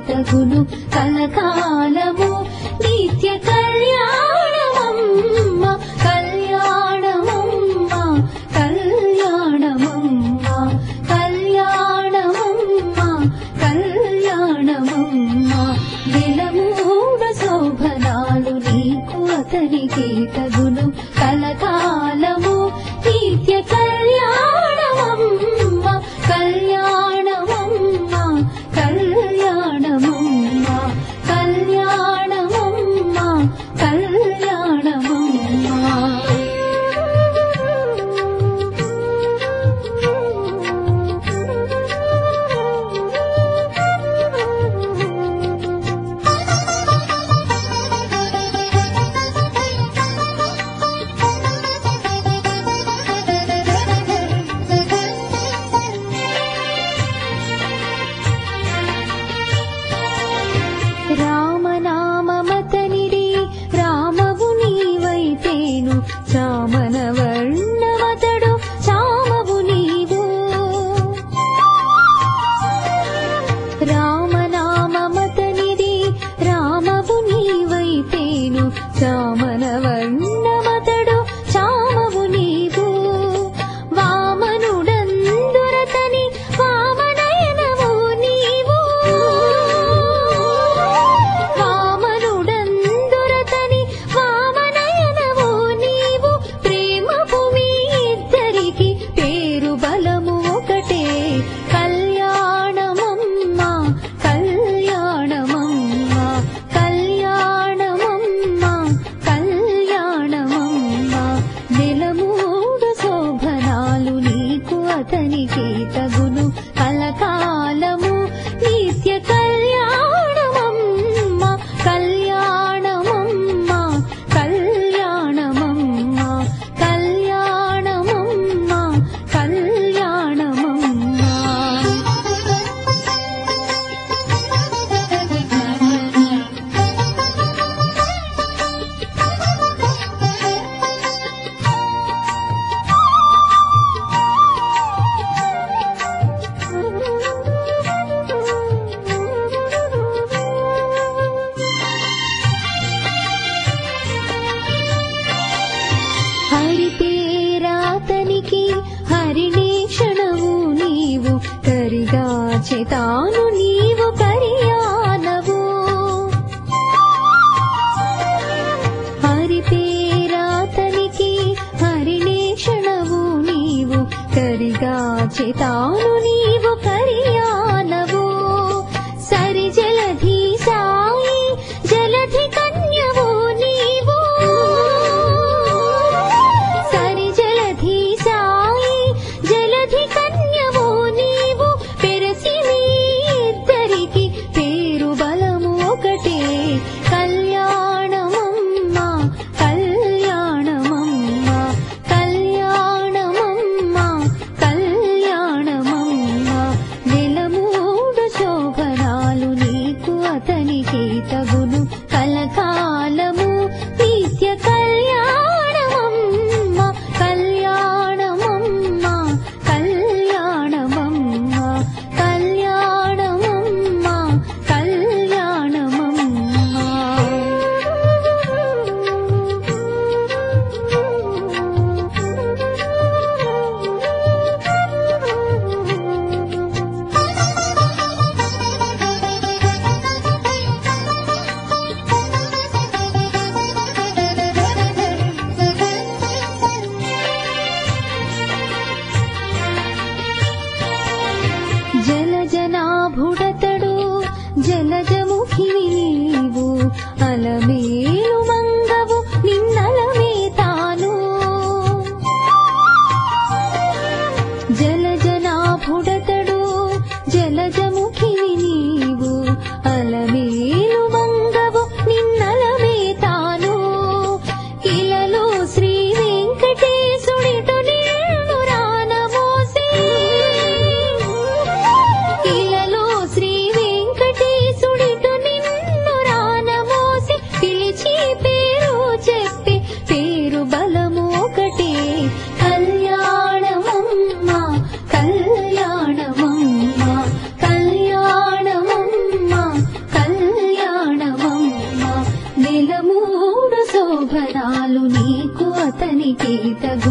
తగును కలకాలము నిత్య కళ్యాణమమ్మ కళ్యాణమమ్మ కళ్యాణమమ్మ కళ్యాణమమ్మ కళ్యాణమమ్మ దిలమూడ శోభనాలు నీకు అతనికి తగును కలకాలము నిత్య కళ్యాణమమ్మ కళ్యాణమమ్మ కళ్యాణమమ్మ కళ్యాణమమ్మ కళ్యాణమమ్మ రామనామమతనిడి రామవు నీవైతేను చామన వర్ణమతడు చామవు నీవు రామనామమతనిడి రామవు నీవైతేను చామన వర్ణమతడు చామవు నీవు వామనుడందురతని వామనయనము నీవు వామనుడందురతని వామనయనము నీవు ప్రేమపు మీ ఇద్దరికి పేరు బలము ఒకటే కళ్యాణమమ్మ కళ్యాణమమ్మ కళ్యాణమమ్మ కళ్యాణమమ్మ నెలమూడు శోభనాలు నీకు అతనికి తగును కలకాలము నిత్య కళ్యాణమమ్మ కళ్యాణమమ్మ కళ్యాణమమ్మ కళ్యాణమమ్మ కళ్యాణమమ్మ హరి పేరాతనికి హరిణే క్షణవు నీవు కరిగా చేతాను నీవు కరియానవు హరి పేరాతనికి హరిణే క్షణవు నీవు కరిగా చేతాను నీవు కరియానవు సరి జలధి సాయి జలధి కన్యవు నీవు సరి జలధి సాయి జలధి కన్యవు నీవు పెరసి మీ ఇద్దరికి పేరు బలము ఒకటే కళ్యాణమమ్మ కళ్యాణమమ్మ కళ్యాణమమ్మ కళ్యాణమమ్మ నెలమూడు శోభనాలు నీకు అతనికి తగును కలకాలము నిత్య కళ్యాణమమ్మ కళ్యాణమమ్మ కళ్యాణమమ్మ కళ్యాణమమ్మ కళ్యాణమమ్మ జలజనాభుడతడు జలజముఖివి నీవు అలమేలు మంగవు నిన్నలమే తాను జలజనాభుడతడు జలజముఖివి నీవు అలమేలు మంగవు నిన్నలమే తాను ఇలలో శ్రీ వెంకటేశుడిటు నిన్ను రానమోసి ఇలలో శ్రీ వెంకటేశుడిటు నిన్ను రానమోసి పిలి నీకే తగ